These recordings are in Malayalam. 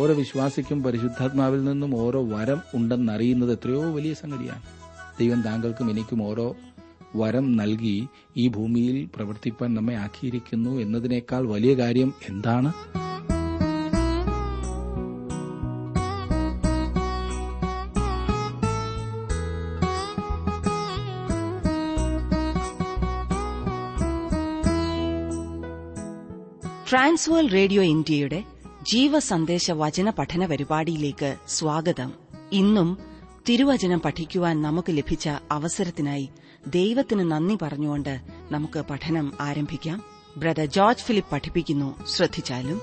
ഓരോ വിശ്വാസിക്കും പരിശുദ്ധാത്മാവിൽ നിന്നും ഓരോ വരം ഉണ്ടെന്നറിയുന്നത് എത്രയോ വലിയ സംഗതിയാണ് ദൈവം താങ്കൾക്കും എനിക്കും ഓരോ വരം നൽകി ഈ ഭൂമിയിൽ പ്രവർത്തിപ്പാൻ നമ്മെ ആക്കിയിരിക്കുന്നു എന്നതിനേക്കാൾ വലിയ കാര്യം എന്താണ് ട്രാൻസ്വേൾ റേഡിയോ ഇന്ത്യയുടെ ജീവസന്ദേശ വചന പഠന പരിപാടിയിലേക്ക് സ്വാഗതം ഇന്നും തിരുവചനം പഠിക്കുവാൻ നമുക്ക് ലഭിച്ച അവസരത്തിനായി ദൈവത്തിന് നന്ദി പറഞ്ഞുകൊണ്ട് നമുക്ക് പഠനം ആരംഭിക്കാം ബ്രദർ ജോർജ് ഫിലിപ്പ് പഠിപ്പിക്കുന്നു ശ്രദ്ധിച്ചാലും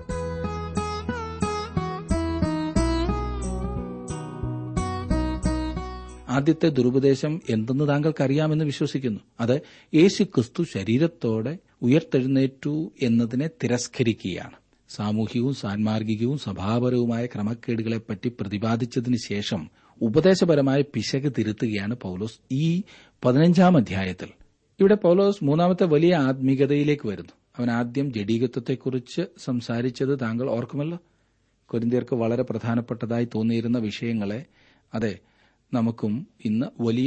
ആദ്യത്തെ ദുരുപദേശം എന്തെന്ന് താങ്കൾക്കറിയാമെന്ന് വിശ്വസിക്കുന്നു അത് യേശു ക്രിസ്തു ശരീരത്തോടെ ഉയർത്തെഴുന്നേറ്റു എന്നതിനെ തിരസ്കരിക്കുകയാണ് സാമൂഹികവും സാൻമാർഗികവും സഭാപരവുമായ ക്രമക്കേടുകളെപ്പറ്റി പ്രതിപാദിച്ചതിന് ശേഷം ഉപദേശപരമായ പിശക് തിരുത്തുകയാണ് പൌലോസ് ഈ പതിനഞ്ചാം അധ്യായത്തിൽ ഇവിടെ പൌലോസ് മൂന്നാമത്തെ വലിയ ആത്മീകതയിലേക്ക് വരുന്നു അവൻ ആദ്യം ജഡീകത്വത്തെക്കുറിച്ച് സംസാരിച്ചത് താങ്കൾ ഓർക്കുമല്ലോ കൊരിന്തിയർക്ക് വളരെ പ്രധാനപ്പെട്ടതായി തോന്നിയിരുന്ന വിഷയങ്ങളെ അതെ നമുക്കും ഇന്ന് വലിയ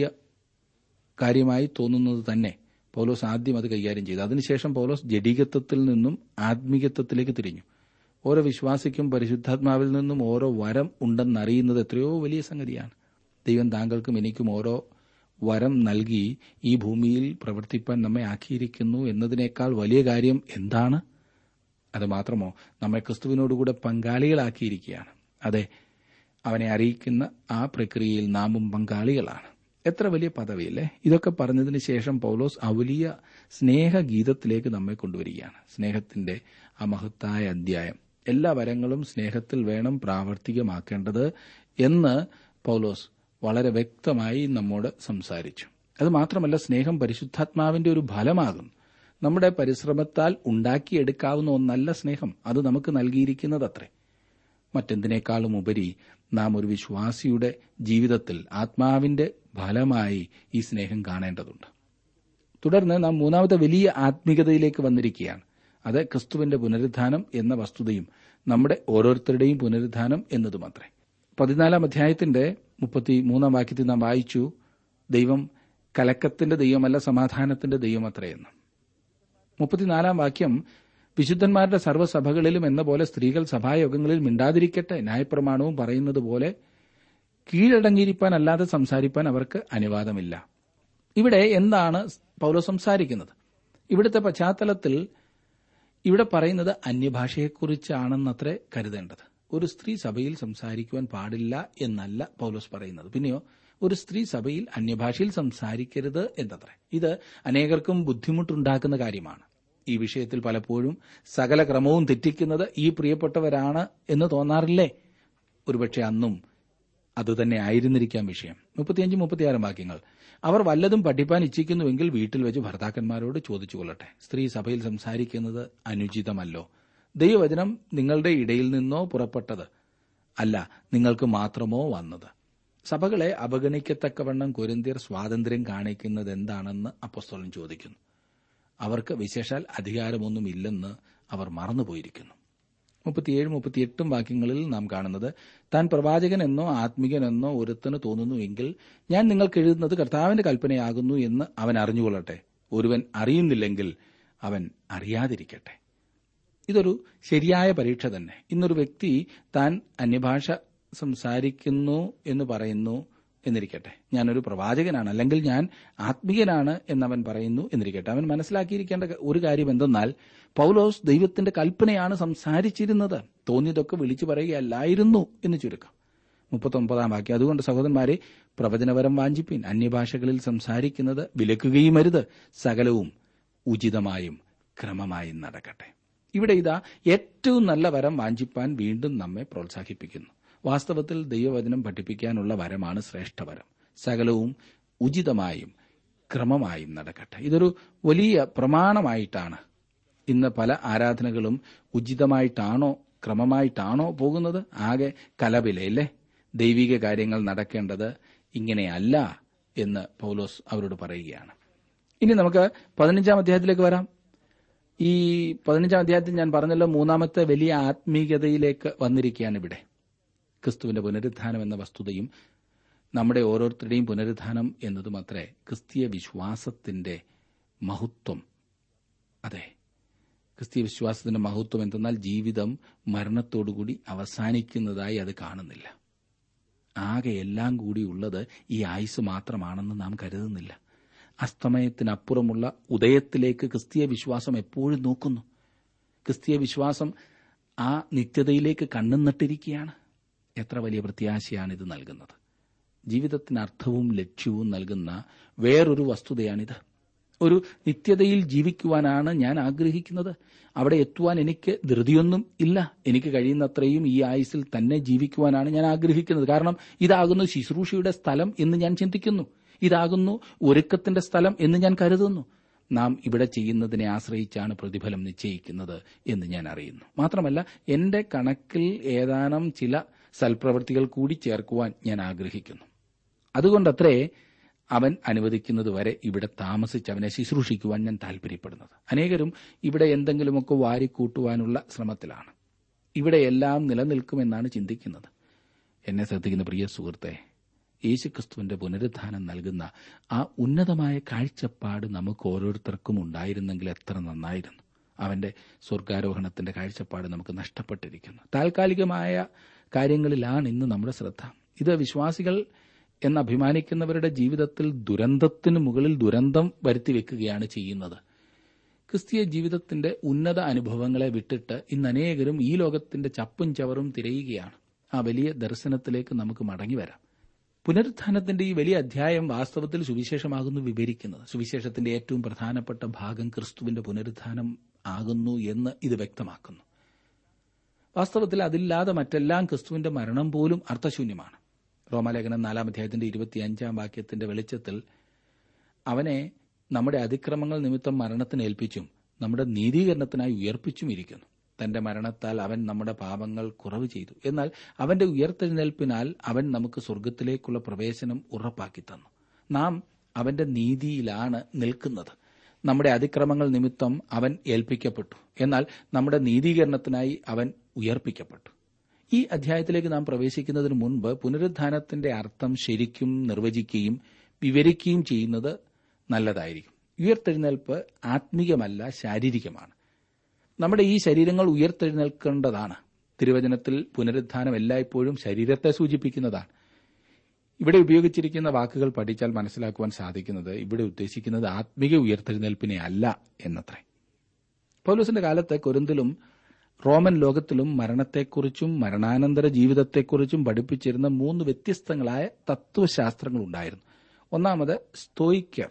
കാര്യമായി തോന്നുന്നത് തന്നെ പൗലോസ് ആദ്യം അത് കൈകാര്യം ചെയ്തു അതിനുശേഷം പൗലോസ് ജഡീകത്വത്തിൽ നിന്നും ആത്മീകത്വത്തിലേക്ക് തിരിഞ്ഞു ഓരോ വിശ്വാസിക്കും പരിശുദ്ധാത്മാവിൽ നിന്നും ഓരോ വരം ഉണ്ടെന്നറിയുന്നത് എത്രയോ വലിയ സംഗതിയാണ് ദൈവം താങ്കൾക്കും എനിക്കും ഓരോ വരം നൽകി ഈ ഭൂമിയിൽ പ്രവർത്തിപ്പാൻ നമ്മെ ആക്കിയിരിക്കുന്നു എന്നതിനേക്കാൾ വലിയ കാര്യം എന്താണ് അത് മാത്രമോ നമ്മെ ക്രിസ്തുവിനോടുകൂടെ പങ്കാളികളാക്കിയിരിക്കുകയാണ് അതെ അവനെ അറിയിക്കുന്ന ആ പ്രക്രിയയിൽ നാമും പങ്കാളികളാണ് എത്ര വലിയ പദവിയല്ലേ ഇതൊക്കെ പറഞ്ഞതിന് ശേഷം പൗലോസ് ആ വലിയ സ്നേഹഗീതത്തിലേക്ക് നമ്മെ കൊണ്ടുവരികയാണ് സ്നേഹത്തിന്റെ ആ മഹത്തായ അധ്യായം എല്ലാ വരങ്ങളും സ്നേഹത്തിൽ വേണം പ്രാവർത്തികമാക്കേണ്ടത് എന്ന് പൗലോസ് വളരെ വ്യക്തമായി നമ്മോട് സംസാരിച്ചു അത് മാത്രമല്ല സ്നേഹം പരിശുദ്ധാത്മാവിന്റെ ഒരു ഫലമാകും നമ്മുടെ പരിശ്രമത്താൽ ഉണ്ടാക്കിയെടുക്കാവുന്ന ഒന്നല്ല സ്നേഹം അത് നമുക്ക് നൽകിയിരിക്കുന്നതത്രേ മറ്റെന്തിനേക്കാളും ഉപരി നാം ഒരു വിശ്വാസിയുടെ ജീവിതത്തിൽ ആത്മാവിന്റെ ഫലമായി ഈ സ്നേഹം കാണേണ്ടതുണ്ട് തുടർന്ന് നാം മൂന്നാമത്തെ വലിയ ആത്മീകതയിലേക്ക് വന്നിരിക്കുകയാണ് അത് ക്രിസ്തുവിന്റെ പുനരുദ്ധാനം എന്ന വസ്തുതയും നമ്മുടെ ഓരോരുത്തരുടെയും പുനരുദ്ധാനം എന്നതുമത്രേ പതിനാലാം അധ്യായത്തിന്റെ മുപ്പത്തി മൂന്നാം വാക്യത്തിൽ നാം വായിച്ചു ദൈവം കലക്കത്തിന്റെ ദൈവമല്ല സമാധാനത്തിന്റെ ദൈവമത്രയെന്ന് മുപ്പത്തിനാലാം വാക്യം വിശുദ്ധന്മാരുടെ സർവ്വസഭകളിലും എന്ന പോലെ സ്ത്രീകൾ സഭായോഗങ്ങളിൽ മിണ്ടാതിരിക്കട്ടെ ന്യായപ്രമാണവും പറയുന്നത് പോലെ കീഴടങ്ങിയിരിക്കാൻ അല്ലാതെ സംസാരിപ്പാൻ അവർക്ക് അനുവാദമില്ല ഇവിടെ എന്താണ് പൗലോ സംസാരിക്കുന്നത് ഇവിടുത്തെ പശ്ചാത്തലത്തിൽ ഇവിടെ പറയുന്നത് അന്യഭാഷയെക്കുറിച്ചാണെന്നത്രേ കരുതേണ്ടത് ഒരു സ്ത്രീ സഭയിൽ സംസാരിക്കുവാൻ പാടില്ല എന്നല്ല പൗലോസ് പറയുന്നത് പിന്നെയോ ഒരു സ്ത്രീ സഭയിൽ അന്യഭാഷയിൽ സംസാരിക്കരുത് എന്നത്രേ ഇത് അനേകർക്കും ബുദ്ധിമുട്ടുണ്ടാക്കുന്ന കാര്യമാണ് ഈ വിഷയത്തിൽ പലപ്പോഴും സകല ക്രമവും തെറ്റിക്കുന്നത് ഈ പ്രിയപ്പെട്ടവരാണ് എന്ന് തോന്നാറില്ലേ ഒരുപക്ഷെ അന്നും അതുതന്നെ ആയിരുന്നിരിക്കാം വിഷയം മുപ്പത്തിയഞ്ച് മുപ്പത്തിയാറ് വാക്യങ്ങൾ അവർ വല്ലതും പഠിപ്പാൻ ഇച്ഛിക്കുന്നുവെങ്കിൽ വീട്ടിൽ വെച്ച് ഭർത്താക്കന്മാരോട് ചോദിച്ചു കൊള്ളട്ടെ സ്ത്രീ സഭയിൽ സംസാരിക്കുന്നത് അനുചിതമല്ലോ ദൈവവചനം നിങ്ങളുടെ ഇടയിൽ നിന്നോ പുറപ്പെട്ടത് അല്ല നിങ്ങൾക്ക് മാത്രമോ വന്നത് സഭകളെ അവഗണിക്കത്തക്കവണ്ണം കൊരിന്തിയർ സ്വാതന്ത്ര്യം കാണിക്കുന്നത് എന്താണെന്ന് അപ്പസ്തോലൻ ചോദിക്കുന്നു അവർക്ക് വിശേഷാൽ അധികാരമൊന്നുമില്ലെന്ന് അവർ മറന്നുപോയിരിക്കുന്നു മുപ്പത്തിയേഴ് മുപ്പത്തിയെട്ടും വാക്യങ്ങളിൽ നാം കാണുന്നത് താൻ പ്രവാചകനെന്നോ ആത്മികനെന്നോ ഒരുത്തന് തോന്നുന്നുവെങ്കിൽ ഞാൻ നിങ്ങൾക്ക് എഴുതുന്നത് കർത്താവിന്റെ കൽപ്പനയാകുന്നു എന്ന് അവൻ അറിഞ്ഞുകൊള്ളട്ടെ ഒരുവൻ അറിയുന്നില്ലെങ്കിൽ അവൻ അറിയാതിരിക്കട്ടെ ഇതൊരു ശരിയായ പരീക്ഷ തന്നെ ഇന്നൊരു വ്യക്തി താൻ അന്യഭാഷ സംസാരിക്കുന്നു എന്ന് പറയുന്നു എന്നിരിക്കട്ടെ ഞാനൊരു പ്രവാചകനാണ് അല്ലെങ്കിൽ ഞാൻ ആത്മീയനാണ് എന്നവൻ പറയുന്നു എന്നിരിക്കട്ടെ അവൻ മനസ്സിലാക്കിയിരിക്കേണ്ട ഒരു കാര്യം എന്തെന്നാൽ പൗലോസ് ദൈവത്തിന്റെ കൽപ്പനയാണ് സംസാരിച്ചിരുന്നത് തോന്നിയതൊക്കെ വിളിച്ചു പറയുകയല്ലായിരുന്നു എന്ന് ചുരുക്കം മുപ്പത്തൊമ്പതാം വാക്യം അതുകൊണ്ട് സഹോദരന്മാരെ പ്രവചനപരം വാഞ്ചിപ്പിൻ അന്യഭാഷകളിൽ സംസാരിക്കുന്നത് വിലക്കുകയും അരുത് സകലവും ഉചിതമായും ക്രമമായും നടക്കട്ടെ ഇവിടെ ഇതാ ഏറ്റവും നല്ല വരം വാഞ്ചിപ്പാൻ വീണ്ടും നമ്മെ പ്രോത്സാഹിപ്പിക്കുന്നു വാസ്തവത്തിൽ ദൈവവചനം പഠിപ്പിക്കാനുള്ള വരമാണ് ശ്രേഷ്ഠവരം സകലവും ഉചിതമായും ക്രമമായും നടക്കട്ടെ ഇതൊരു വലിയ പ്രമാണമായിട്ടാണ് ഇന്ന് പല ആരാധനകളും ഉചിതമായിട്ടാണോ ക്രമമായിട്ടാണോ പോകുന്നത് ആകെ കലപിലയല്ലേ ദൈവിക കാര്യങ്ങൾ നടക്കേണ്ടത് ഇങ്ങനെയല്ല എന്ന് പൗലോസ് അവരോട് പറയുകയാണ് ഇനി നമുക്ക് പതിനഞ്ചാം അധ്യായത്തിലേക്ക് വരാം ഈ പതിനഞ്ചാം അധ്യായത്തിൽ ഞാൻ പറഞ്ഞല്ലോ മൂന്നാമത്തെ വലിയ ആത്മീയതയിലേക്ക് വന്നിരിക്കുകയാണ് ഇവിടെ ക്രിസ്തുവിന്റെ പുനരുത്ഥാനം എന്ന വസ്തുതയും നമ്മുടെ ഓരോരുത്തരുടെയും പുനരുത്ഥാനം എന്നതും അത്രേ ക്രിസ്തീയ വിശ്വാസത്തിന്റെ മഹത്വം അതെ ക്രിസ്തീയ വിശ്വാസത്തിന്റെ മഹത്വം എന്തെന്നാൽ ജീവിതം മരണത്തോടുകൂടി അവസാനിക്കുന്നതായി അത് കാണുന്നില്ല ആകെ എല്ലാം കൂടി ഉള്ളത് ഈ ആയുസ് മാത്രമാണെന്ന് നാം കരുതുന്നില്ല അസ്തമയത്തിനപ്പുറമുള്ള ഉദയത്തിലേക്ക് ക്രിസ്തീയ വിശ്വാസം എപ്പോഴും നോക്കുന്നു ക്രിസ്തീയ വിശ്വാസം ആ നിത്യതയിലേക്ക് കണ്ണും നട്ടിരിക്കുകയാണ് എത്ര വലിയ പ്രത്യാശയാണ് ഇത് നൽകുന്നത് ജീവിതത്തിന് അർത്ഥവും ലക്ഷ്യവും നൽകുന്ന വേറൊരു വസ്തുതയാണിത് ഒരു നിത്യതയിൽ ജീവിക്കുവാനാണ് ഞാൻ ആഗ്രഹിക്കുന്നത് അവിടെ എത്തുവാൻ എനിക്ക് ധൃതിയൊന്നും ഇല്ല എനിക്ക് കഴിയുന്നത്രയും ഈ ആയുസിൽ തന്നെ ജീവിക്കുവാനാണ് ഞാൻ ആഗ്രഹിക്കുന്നത് കാരണം ഇതാകുന്നു ശുശ്രൂഷയുടെ സ്ഥലം എന്ന് ഞാൻ ചിന്തിക്കുന്നു ഇതാകുന്നു ഒരുക്കത്തിന്റെ സ്ഥലം എന്ന് ഞാൻ കരുതുന്നു നാം ഇവിടെ ചെയ്യുന്നതിനെ ആശ്രയിച്ചാണ് പ്രതിഫലം നിശ്ചയിക്കുന്നത് എന്ന് ഞാൻ അറിയുന്നു മാത്രമല്ല എന്റെ കണക്കിൽ ഏതാനും ചില സൽപ്രവൃത്തികൾ കൂടി ചേർക്കുവാൻ ഞാൻ ആഗ്രഹിക്കുന്നു അതുകൊണ്ടത്രേ അവൻ അനുവദിക്കുന്നത് വരെ ഇവിടെ താമസിച്ച് അവനെ ശുശ്രൂഷിക്കുവാൻ ഞാൻ താൽപര്യപ്പെടുന്നത് അനേകരും ഇവിടെ എന്തെങ്കിലുമൊക്കെ വാരിക്കൂട്ടുവാനുള്ള ശ്രമത്തിലാണ് ഇവിടെ എല്ലാം നിലനിൽക്കുമെന്നാണ് ചിന്തിക്കുന്നത് എന്നെ ശ്രദ്ധിക്കുന്ന പ്രിയ സുഹൃത്തെ യേശുക്രിസ്തുവിന്റെ പുനരുദ്ധാനം നൽകുന്ന ആ ഉന്നതമായ കാഴ്ചപ്പാട് നമുക്ക് ഓരോരുത്തർക്കും ഉണ്ടായിരുന്നെങ്കിൽ എത്ര നന്നായിരുന്നു അവന്റെ സ്വർഗാരോഹണത്തിന്റെ കാഴ്ചപ്പാട് നമുക്ക് നഷ്ടപ്പെട്ടിരിക്കുന്നു താൽക്കാലികമായ കാര്യങ്ങളിലാണ് ഇന്ന് നമ്മുടെ ശ്രദ്ധ ഇത് വിശ്വാസികൾ എന്ന് അഭിമാനിക്കുന്നവരുടെ ജീവിതത്തിൽ ദുരന്തത്തിനു മുകളിൽ ദുരന്തം വരുത്തിവെക്കുകയാണ് ചെയ്യുന്നത് ക്രിസ്തീയ ജീവിതത്തിന്റെ ഉന്നത അനുഭവങ്ങളെ വിട്ടിട്ട് ഇന്ന് അനേകരും ഈ ലോകത്തിന്റെ ചപ്പും ചവറും തിരയുകയാണ് ആ വലിയ ദർശനത്തിലേക്ക് നമുക്ക് മടങ്ങി വരാം പുനരുത്ഥാനത്തിന്റെ ഈ വലിയ അധ്യായം വാസ്തവത്തിൽ സുവിശേഷമാകുന്നു വിവരിക്കുന്നത് സുവിശേഷത്തിന്റെ ഏറ്റവും പ്രധാനപ്പെട്ട ഭാഗം ക്രിസ്തുവിന്റെ പുനരുത്ഥാനം ആകുന്നു എന്ന് ഇത് വ്യക്തമാക്കുന്നു വാസ്തവത്തിൽ അതില്ലാതെ മറ്റെല്ലാം ക്രിസ്തുവിന്റെ മരണം പോലും അർത്ഥശൂന്യമാണ് റോമാലേഖനം നാലാം അധ്യായത്തിന്റെ ഇരുപത്തിയഞ്ചാം വാക്യത്തിന്റെ വെളിച്ചത്തിൽ അവനെ നമ്മുടെ അതിക്രമങ്ങൾ നിമിത്തം മരണത്തിന് ഏൽപ്പിച്ചും നമ്മുടെ നീതീകരണത്തിനായി ഉയർപ്പിച്ചും ഇരിക്കുന്നു തന്റെ മരണത്താൽ അവൻ നമ്മുടെ പാപങ്ങൾ കുറവ് ചെയ്തു എന്നാൽ അവന്റെ ഉയർത്തെഴുന്നേൽപ്പിനാൽ അവൻ നമുക്ക് സ്വർഗത്തിലേക്കുള്ള പ്രവേശനം ഉറപ്പാക്കി തന്നു നാം അവന്റെ നീതിയിലാണ് നിൽക്കുന്നത് നമ്മുടെ അതിക്രമങ്ങൾ നിമിത്തം അവൻ ഏൽപ്പിക്കപ്പെട്ടു എന്നാൽ നമ്മുടെ നീതീകരണത്തിനായി അവൻ ഉയർപ്പിക്കപ്പെട്ടു ഈ അധ്യായത്തിലേക്ക് നാം പ്രവേശിക്കുന്നതിന് മുൻപ് പുനരുദ്ധാനത്തിന്റെ അർത്ഥം ശരിക്കും നിർവചിക്കുകയും വിവരിക്കുകയും ചെയ്യുന്നത് നല്ലതായിരിക്കും ഉയർത്തെഴുന്നേൽപ്പ് ആത്മീയമല്ല ശാരീരികമാണ് നമ്മുടെ ഈ ശരീരങ്ങൾ ഉയർത്തെഴുന്നേൽക്കേണ്ടതാണ് തിരുവചനത്തിൽ പുനരുദ്ധാനം എല്ലായ്പ്പോഴും ശരീരത്തെ സൂചിപ്പിക്കുന്നതാണ് ഇവിടെ ഉപയോഗിച്ചിരിക്കുന്ന വാക്കുകൾ പഠിച്ചാൽ മനസ്സിലാക്കുവാൻ സാധിക്കുന്നത് ഇവിടെ ഉദ്ദേശിക്കുന്നത് ആത്മീക ഉയർത്തെഴുന്നേൽപ്പിനെ അല്ല എന്നത്രേ പൗലോസിന്റെ കാലത്ത് കൊരിന്തിലും റോമൻ ലോകത്തിലും മരണത്തെക്കുറിച്ചും മരണാനന്തര ജീവിതത്തെക്കുറിച്ചും പഠിപ്പിച്ചിരുന്ന മൂന്ന് വ്യത്യസ്തങ്ങളായ തത്വശാസ്ത്രങ്ങൾ ഉണ്ടായിരുന്നു ഒന്നാമത് സ്തോയിക്കർ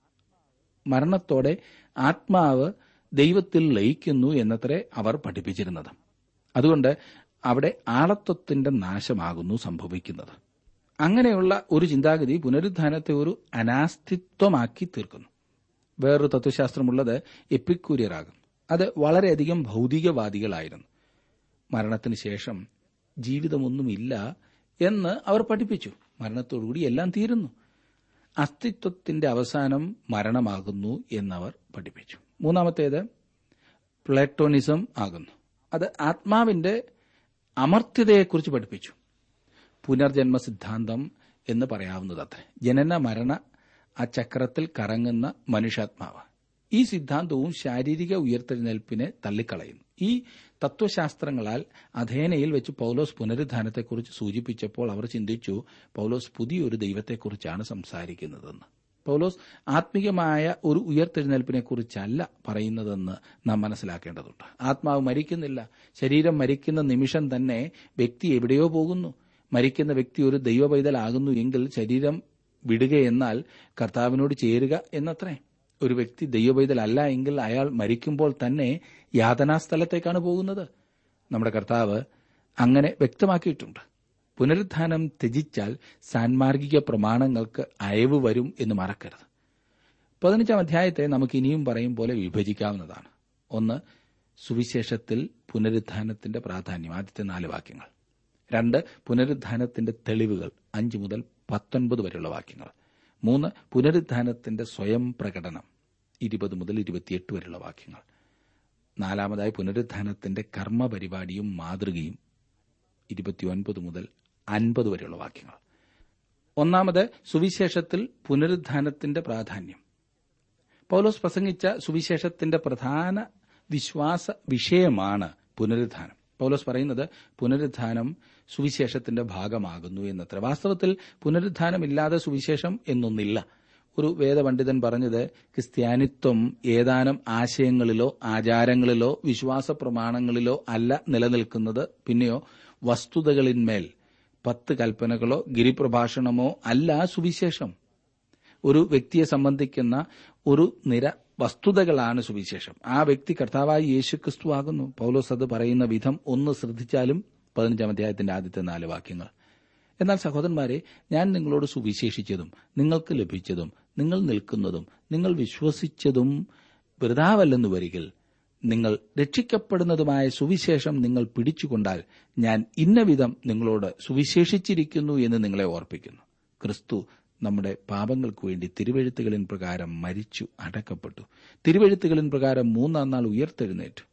മരണത്തോടെ ആത്മാവ് ദൈവത്തിൽ ലയിക്കുന്നു എന്നത്രേ അവർ പഠിപ്പിച്ചിരുന്നത് അതുകൊണ്ട് അവിടെ ആളത്വത്തിന്റെ നാശമാകുന്നു സംഭവിക്കുന്നത് അങ്ങനെയുള്ള ഒരു ചിന്താഗതി പുനരുദ്ധാനത്തെ ഒരു അനാസ്തിത്വമാക്കി തീർക്കുന്നു വേറൊരു തത്വശാസ്ത്രമുള്ളത് എപ്പിക്കൂര്യറാകും അത് വളരെയധികം ഭൗതികവാദികളായിരുന്നു മരണത്തിന് ശേഷം ജീവിതമൊന്നുമില്ല എന്ന് അവർ പഠിപ്പിച്ചു മരണത്തോടുകൂടി എല്ലാം തീരുന്നു അസ്തിത്വത്തിന്റെ അവസാനം മരണമാകുന്നു എന്നവർ പഠിപ്പിച്ചു മൂന്നാമത്തേത് പ്ലേറ്റോണിസം ആകുന്നു അത് ആത്മാവിന്റെ അമർത്യതയെക്കുറിച്ച് പഠിപ്പിച്ചു പുനർജന്മ സിദ്ധാന്തം എന്ന് പറയാവുന്നതത്രേ ജനന മരണ ആ ചക്രത്തിൽ കറങ്ങുന്ന മനുഷ്യാത്മാവ് ഈ സിദ്ധാന്തവും ശാരീരിക ഉയർത്തെഴുന്നേൽപ്പിനെ തള്ളിക്കളയുന്നു ഈ തത്വശാസ്ത്രങ്ങളാൽ അധേനയിൽ വെച്ച് പൗലോസ് പുനരുദ്ധാനത്തെക്കുറിച്ച് സൂചിപ്പിച്ചപ്പോൾ അവർ ചിന്തിച്ചു പൗലോസ് പുതിയൊരു ദൈവത്തെക്കുറിച്ചാണ് സംസാരിക്കുന്നതെന്ന് പൗലോസ് ആത്മീയമായ ഒരു ഉയർത്തെഴുന്നേൽപ്പിനെക്കുറിച്ചല്ല പറയുന്നതെന്ന് നാം മനസ്സിലാക്കേണ്ടതുണ്ട് ആത്മാവ് മരിക്കുന്നില്ല ശരീരം മരിക്കുന്ന നിമിഷം തന്നെ വ്യക്തി എവിടെയോ പോകുന്നു മരിക്കുന്ന വ്യക്തി ഒരു ദൈവപൈതലാകുന്നു എങ്കിൽ ശരീരം വിടുകയെന്നാൽ കർത്താവിനോട് ചേരുക എന്നത്രേ ഒരു വ്യക്തി ദൈവപൈതലല്ല എങ്കിൽ അയാൾ മരിക്കുമ്പോൾ തന്നെ യാതനാസ്ഥലത്തേക്കാണ് പോകുന്നത് നമ്മുടെ കർത്താവ് അങ്ങനെ വ്യക്തമാക്കിയിട്ടുണ്ട് പുനരുത്ഥാനം ത്യജിച്ചാൽ സാൻമാർഗിക പ്രമാണങ്ങൾക്ക് അയവ് വരും എന്ന് മറക്കരുത് പതിനഞ്ചാം അധ്യായത്തെ നമുക്ക് ഇനിയും പറയും പോലെ വിഭജിക്കാവുന്നതാണ് ഒന്ന് സുവിശേഷത്തിൽ പുനരുത്ഥാനത്തിന്റെ പ്രാധാന്യം ആദ്യത്തെ നാല് വാക്യങ്ങൾ രണ്ട് പുനരുത്ഥാനത്തിന്റെ തെളിവുകൾ അഞ്ച് മുതൽ പത്തൊൻപത് വരെയുള്ള വാക്യങ്ങൾ മൂന്ന് പുനരുത്ഥാനത്തിന്റെ സ്വയം പ്രകടനം ഇരുപത് മുതൽ ഇരുപത്തിയെട്ട് വരെയുള്ള വാക്യങ്ങൾ നാലാമതായി പുനരുത്ഥാനത്തിന്റെ കർമ്മപരിപാടിയും മാതൃകയും ഇരുപത്തിയൊൻപത് മുതൽ അൻപത് വരെയുള്ള വാക്യങ്ങൾ ഒന്നാമത് സുവിശേഷത്തിൽ പുനരുത്ഥാനത്തിന്റെ പ്രാധാന്യം പൗലോസ് പ്രസംഗിച്ച സുവിശേഷത്തിന്റെ പ്രധാന വിശ്വാസ വിഷയമാണ് പുനരുത്ഥാനം പൗലോസ് പറയുന്നത് പുനരുത്ഥാനം സുവിശേഷത്തിന്റെ ഭാഗമാകുന്നു എന്നത്ര വാസ്തവത്തിൽ പുനരുത്ഥാനമില്ലാതെ സുവിശേഷം എന്നൊന്നില്ല ഒരു വേദപണ്ഡിതൻ പറഞ്ഞത് ക്രിസ്ത്യാനിത്വം ഏതാനും ആശയങ്ങളിലോ ആചാരങ്ങളിലോ വിശ്വാസ പ്രമാണങ്ങളിലോ അല്ല നിലനിൽക്കുന്നത് പിന്നെയോ വസ്തുതകളിന്മേൽ പത്ത് കൽപ്പനകളോ ഗിരിപ്രഭാഷണമോ അല്ല സുവിശേഷം ഒരു വ്യക്തിയെ സംബന്ധിക്കുന്ന ഒരു നിര വസ്തുതകളാണ് സുവിശേഷം ആ വ്യക്തി കർത്താവായി യേശുക്രിസ്തു ആകുന്നു പൗലോസ് അത് പറയുന്ന വിധം ഒന്ന് ശ്രദ്ധിച്ചാലും പതിനഞ്ചാം അധ്യായത്തിന്റെ ആദ്യത്തെ നാല് വാക്യങ്ങൾ എന്നാൽ സഹോദരന്മാരെ ഞാൻ നിങ്ങളോട് സുവിശേഷിച്ചതും നിങ്ങൾക്ക് ലഭിച്ചതും നിങ്ങൾ നിൽക്കുന്നതും നിങ്ങൾ വിശ്വസിച്ചതും വൃതാവല്ലെന്ന് വരികിൽ നിങ്ങൾ രക്ഷിക്കപ്പെടുന്നതുമായ സുവിശേഷം നിങ്ങൾ പിടിച്ചുകൊണ്ടാൽ ഞാൻ ഇന്നവിധം നിങ്ങളോട് സുവിശേഷിച്ചിരിക്കുന്നു എന്ന് നിങ്ങളെ ഓർപ്പിക്കുന്നു ക്രിസ്തു നമ്മുടെ പാപങ്ങൾക്ക് വേണ്ടി തിരുവെഴുത്തുകളിൻ പ്രകാരം മരിച്ചു അടക്കപ്പെട്ടു തിരുവെഴുത്തുകളിൻ പ്രകാരം മൂന്നാം നാൾ ഉയർത്തെഴുന്നേറ്റു